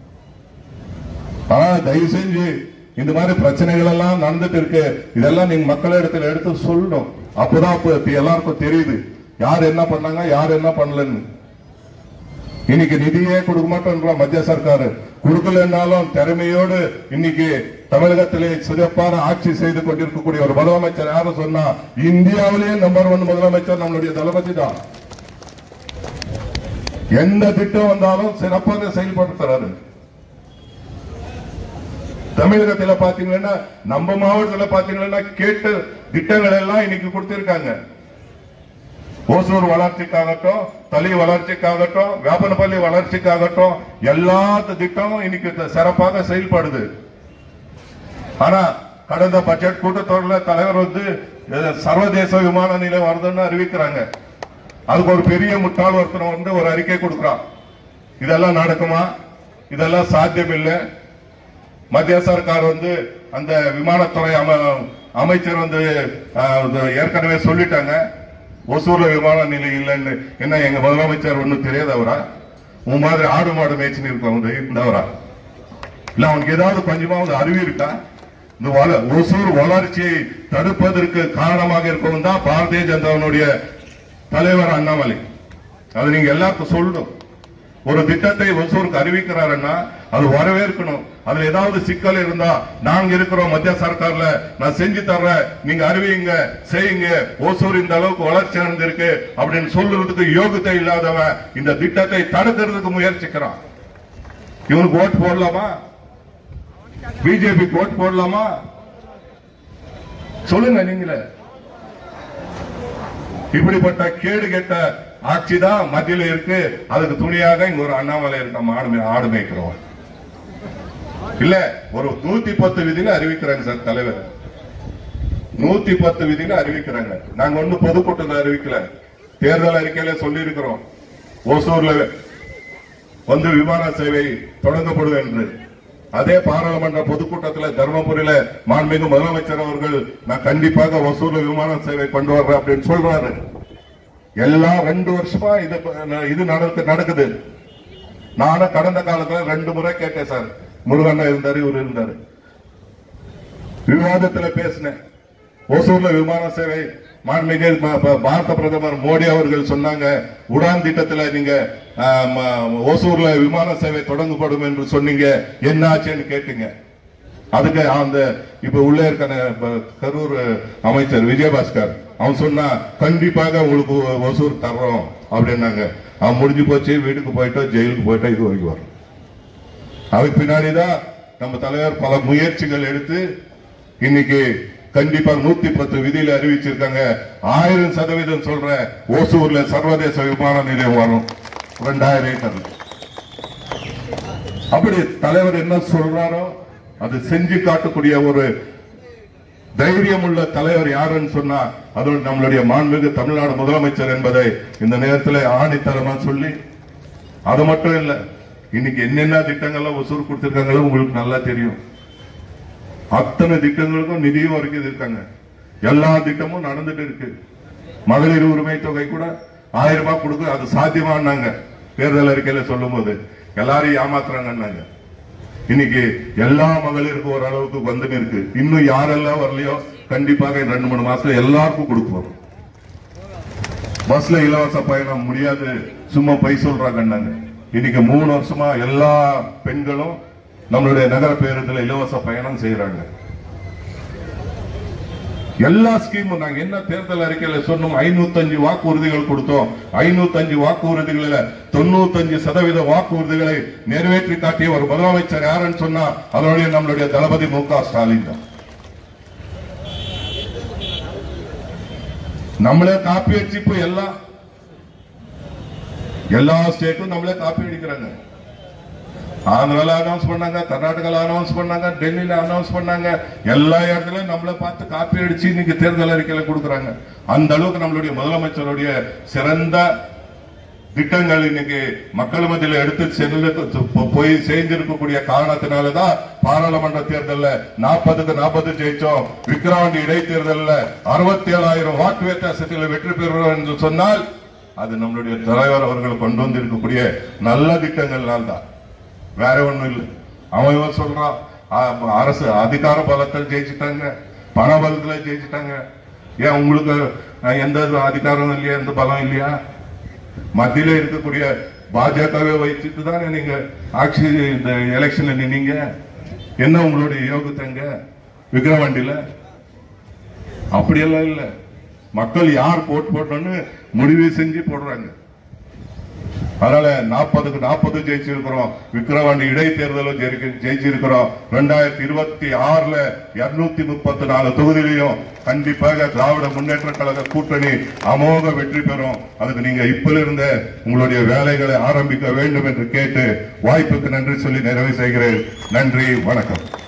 ஆனா தயவு செஞ்சு இந்த மாதிரி பிரச்சனைகள் எல்லாம் நடந்துட்டு இருக்கு இதெல்லாம் நீங்க மக்களிடத்துல எடுத்து சொல்லணும் அப்பதான் அப்ப எல்லாருக்கும் தெரியுது யார் என்ன பண்ணாங்க யார் என்ன பண்ணலன்னு இன்னைக்கு நிதியே கொடுக்க மாட்டோம் மத்திய சர்க்கார் கொடுக்கலன்னாலும் திறமையோடு இன்னைக்கு தமிழகத்திலே சிறப்பான ஆட்சி செய்து கொண்டிருக்கக்கூடிய ஒரு முதலமைச்சர் யாரு சொன்னா இந்தியாவிலேயே நம்பர் ஒன் முதலமைச்சர் நம்மளுடைய தளபதி தான் எந்த திட்டம் வந்தாலும் சிறப்பாக செயல்படுத்துறாரு தமிழகத்துல பாத்தீங்கன்னா நம்ம மாவட்டத்துல பாத்தீங்கன்னா கேட்ட திட்டங்கள் எல்லாம் இன்னைக்கு கொடுத்திருக்காங்க ஓசூர் வளர்ச்சிக்காகட்டும் தளி வளர்ச்சிக்காகட்டும் வேப்பனப்பள்ளி வளர்ச்சிக்காகட்டும் எல்லா திட்டமும் இன்னைக்கு த- சிறப்பாக செயல்படுது ஆனா கடந்த பட்ஜெட் கூட்டத்தொடரில் தலைவர் வந்து அஹ், சர்வதேச விமான நிலையம் வருதுன்னு அறிவிக்கிறாங்க அதுக்கு ஒரு பெரிய முட்டாள் ஒருத்தர் வந்து ஒரு அறிக்கை கொடுக்கிறான் இதெல்லாம் நடக்குமா இதெல்லாம் சாத்தியம் இல்லை மத்திய சர்க்கார் வந்து அந்த விமானத்துறை அம- அமைச்சர் வந்து அஹ், இது ஏற்கனவே சொல்லிட்டாங்க ஒசூர்ல விமான நிலையம் இல்லைன்னு என்ன எங்க முதலமைச்சர் ஒண்ணும் தெரியாதவரா உன் மாதிரி ஆடு மாடு மேய்ச்சின்னு இருக்கவங்க இருந்தவரா இல்ல அவனுக்கு ஏதாவது கொஞ்சமாவது அறிவு இருக்கா இந்த வள- ஒசூர் வளர்ச்சியை தடுப்பதற்கு காரணமாக இருக்கவும் தான் பாரதிய ஜனதாவினுடைய தலைவர் அண்ணாமலை அது நீங்க எல்லாருக்கும் சொல்லணும் ஒரு திட்டத்தை ஒசூருக்கு அறிவிக்கிறாருன்னா அது வரவேற்கணும் அதுல ஏதாவது சிக்கல் இருந்தா நாங்க இருக்கிறோம் மத்திய சர்க்கார்ல நான் செஞ்சு தர்றேன் நீங்க அறிவிங்க செய்யுங்க ஓசூர் இந்த அளவுக்கு வளர்ச்சி அடைந்திருக்கு அப்படின்னு சொல்றதுக்கு யோகியதை இல்லாதவன் இந்த திட்டத்தை தடுக்கிறதுக்கு முயற்சிக்கிறான் இவனுக்கு ஓட்டு போடலாமா பிஜேபி ஓட்டு போடலாமா சொல்லுங்க நீங்களே இப்படிப்பட்ட கேடு கெட்ட ஆட்சி தான் மத்தியில இருக்கு அதுக்கு துணியாக இங்க ஒரு அண்ணாமலை இருக்க மாடு மே- ஆடு மேய்க்கிறோம் இல்ல ஒரு நூத்தி பத்து விதின்னு அறிவிக்கிறாங்க சார் தலைவர் நூத்தி பத்து விதின்னு அறிவிக்கிறாங்க நாங்க ஒண்ணு பொதுக்கூட்டத்தில் அறிவிக்கல தேர்தல் அறிக்கையில சொல்லி இருக்கிறோம் ஓசூர்ல வந்து விமான சேவை தொடங்கப்படும் என்று அதே பாராளுமன்ற பொதுக்கூட்டத்தில் தர்மபுரியில மாண்புமிகு முதலமைச்சர் அவர்கள் நான் கண்டிப்பாக ஒசூர்ல விமான சேவை கொண்டு வர்றேன் அப்படின்னு சொல்றாரு எல்லாம் ரெண்டு வருஷமா இது இது நடக்கு- நடக்குது நானும் கடந்த காலத்துல ரெண்டு முறை கேட்டேன் சார் முருகண்ணா இருந்தாரு இவர் இருந்தாரு விவாதத்துல பேசினேன் ஓசூர்ல விமான சேவை மாண்புமிகு ப- ப- பாரத பிரதமர் மோடி அவர்கள் சொன்னாங்க உடான் திட்டத்துல நீங்க ஆ, ம- ஓசூர்ல விமான சேவை தொடங்கப்படும் என்று சொன்னீங்க என்ன ஆச்சுன்னு கேட்டீங்க அதுக்கு அந்த இப்ப உள்ள இருக்க ப- கரூர் அமைச்சர் விஜயபாஸ்கர் அவன் சொன்னா கண்டிப்பாக உங்களுக்கு ஒ- ஒசூர் தர்றோம் அப்படின்னாங்க அவன் முடிஞ்சு போச்சு வீட்டுக்கு போயிட்டோம் ஜெயிலுக்கு போயிட்டோம் இது வரைக்கும் வரும் அதுக்கு பின்னாடிதான் நம்ம தலைவர் பல முயற்சிகள் எடுத்து இன்னைக்கு கண்டிப்பா நூத்தி பத்து விதியில அறிவிச்சிருக்காங்க ஆயிரம் சதவீதம் சொல்ற ஓசூர்ல சர்வதேச விமான நிலையம் வரும் ரெண்டாயிரம் ஏக்கர் அப்படி தலைவர் என்ன சொல்றாரோ அது செஞ்சு காட்டக்கூடிய ஒரு தைரியம் உள்ள தலைவர் யாருன்னு சொன்னா அதோடு நம்மளுடைய மாண்புமிகு தமிழ்நாடு முதலமைச்சர் என்பதை இந்த நேரத்தில் ஆணித்தரமா சொல்லி அது மட்டும் இல்ல இன்னைக்கு என்னென்ன திட்டங்கள்லாம் ஒசூர் கொடுத்திருக்காங்களோ உங்களுக்கு நல்லா தெரியும் அத்தனை திட்டங்களுக்கும் நிதியும் வரைக்கும் இருக்காங்க எல்லா திட்டமும் நடந்துட்டு இருக்கு மகளிர் உரிமை தொகை கூட ஆயிரம் ரூபாய் கொடுக்க அது சாத்தியமானாங்க தேர்தல் அறிக்கையில சொல்லும் போது எல்லாரையும் ஏமாத்துறாங்கன்னாங்க இன்னைக்கு எல்லா மகளிருக்கும் ஓரளவுக்கு வந்துன்னு இருக்கு இன்னும் யாரெல்லாம் வரலையோ கண்டிப்பாக இந்த ரெண்டு மூணு மாசத்துல எல்லாருக்கும் கொடுப்போம் பஸ்ல இலவச பயணம் முடியாது சும்மா பை சொல்றாங்கன்னாங்க இன்னைக்கு மூணு வருஷமா எல்லா பெண்களும் நம்மளுடைய நகர பேருந்துல இலவச பயணம் செய்யறாங்க எல்லா ஸ்கீமும் நாங்க என்ன தேர்தல் அறிக்கையில சொன்னோம் ஐநூத்தஞ்சு வாக்குறுதிகள் கொடுத்தோம் ஐநூத்தஞ்சு வாக்குறுதிகளில தொண்ணூத்தஞ்சு சதவீத வாக்குறுதிகளை நிறைவேற்றி காட்டிய ஒரு முதலமைச்சர் யாருன்னு சொன்னா அதனுடைய நம்மளுடைய தளபதி மு க ஸ்டாலின் தான் நம்மளே காப்பி அடிச்சு இப்ப எல்லாம் எல்லா ஸ்டேட்டும் நம்மளே காப்பி அடிக்கிறாங்க ஆந்திரால அனௌன்ஸ் பண்ணாங்க கர்நாடகால அனௌன்ஸ் பண்ணாங்க டெல்லியில அனௌன்ஸ் பண்ணாங்க எல்லா இடத்துலயும் நம்மள பார்த்து காப்பி அடிச்சு இன்னைக்கு தேர்தல் அறிக்கையில கொடுக்குறாங்க அந்த அளவுக்கு நம்மளுடைய முதலமைச்சருடைய சிறந்த திட்டங்கள் இன்னைக்கு மக்கள் மத்தியில எடுத்து சென்று போ- போய் சேர்ந்திருக்கக்கூடிய காரணத்தினாலதான் பாராளுமன்ற தேர்தல்ல நாற்பதுக்கு நாற்பது ஜெயிச்சோம் விக்கிரவாண்டி இடைத்தேர்தல்ல அறுபத்தி ஏழாயிரம் வாக்கு வித்தியாசத்தில் வெற்றி பெறுவோம் என்று சொன்னால் அது நம்மளுடைய தலைவர் அவர்கள் கொண்டு வந்திருக்கக்கூடிய நல்ல திட்டங்கள்னால் தான் வேற ஒண்ணும் இல்லை அவன் இவன் சொல்றான் ஆ, அரசு அதிகார பலத்தில் ஜெயிச்சிட்டாங்க பண பலத்துல ஜெயிச்சிட்டாங்க ஏன் உங்களுக்கு அஹ், எந்த அதிகாரம் இல்லையா எந்த பலம் இல்லையா மத்தியில இருக்கக்கூடிய பாஜகவை வைத்துட்டு தானே நீங்க ஆட்சி இந்த எலெக்ஷன்ல நின்னீங்க என்ன உங்களுடைய யோகத்தங்க விக்கிரவாண்டியில அப்படியெல்லாம் இல்ல மக்கள் யார் போட்டு போட்டோன்னு முடிவு செஞ்சு போடுறாங்க அதனால நாற்பதுக்கு நாற்பது ஜெயிச்சிருக்கிறோம் விக்கிரவாண்டி இடைத்தேர்தலும் ஜெயிக்க- ஜெயிச்சிருக்கிறோம் ரெண்டாயிரத்தி இருபத்தி ஆறுல இருநூத்தி முப்பத்தி நாலு தொகுதியிலையும் கண்டிப்பாக திராவிட முன்னேற்ற கழக கூட்டணி அமோக வெற்றி பெறும் அதுக்கு நீங்க இப்பிலிருந்தே உங்களுடைய வேலைகளை ஆரம்பிக்க வேண்டும் என்று கேட்டு வாய்ப்புக்கு நன்றி சொல்லி நிறைவு செய்கிறேன் நன்றி வணக்கம்